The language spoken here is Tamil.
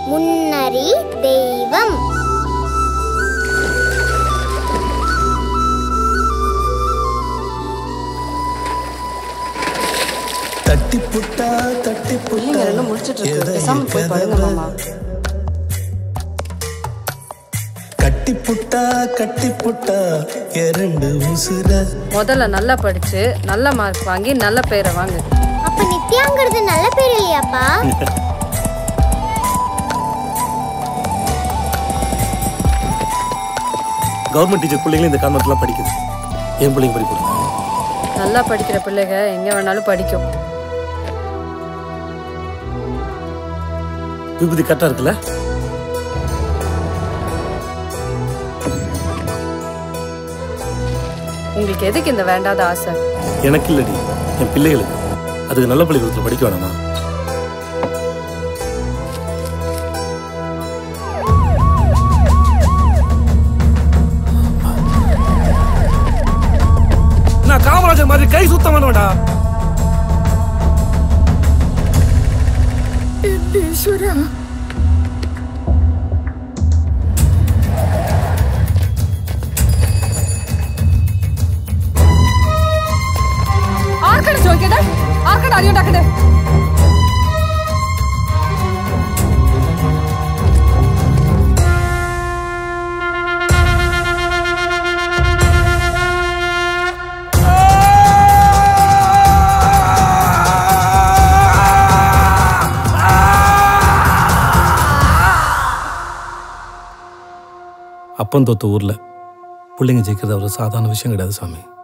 முன்னறி தெய்வம் தட்டி புட்டா தட்டி பிள்ளைங்க புட்டா ரெண்டும் முடிச்சிட்டு இருக்கு எதை பேசாம போய் படுங்க கதவை மாமா கட்டி புட்டா கட்டி புட்டா இரண்டு உசுர முதல்ல நல்லா படிச்சு நல்ல மார்க் வாங்கி நல்ல பேரை வாங்கு அப்ப நித்யாங்கிறது நல்ல பேர் இல்லையாப்பா கவர்மெண்ட் டீச்சர் பிள்ளைங்களும் இந்த கான்வென்ட்லாம் படிக்குது என் பிள்ளைங்க படிக்கூடாது நல்லா படிக்கிற பிள்ளைங்க எங்க வேணாலும் படிக்கும் விபூதி கரெக்டாக இருக்குல்ல உங்களுக்கு எதுக்கு இந்த வேண்டாத ஆசை எனக்கு இல்லடி என் பிள்ளைகளுக்கு அதுக்கு நல்ல பள்ளிக்கூடத்தில் படிக்க வேணாமா நான் காமராஜர் மாதிரி கை சுத்தம் பண்ணுவேன்டா ആർക്കാണ് ചോദിക്കട്ടെ ആർക്കാണ് അറിയുണ്ടാക്കട്ടെ அப்பன் தோத்த ஊரில் பிள்ளைங்க ஜெயிக்கிறது அவ்வளோ சாதாரண விஷயம் கிடையாது சாமி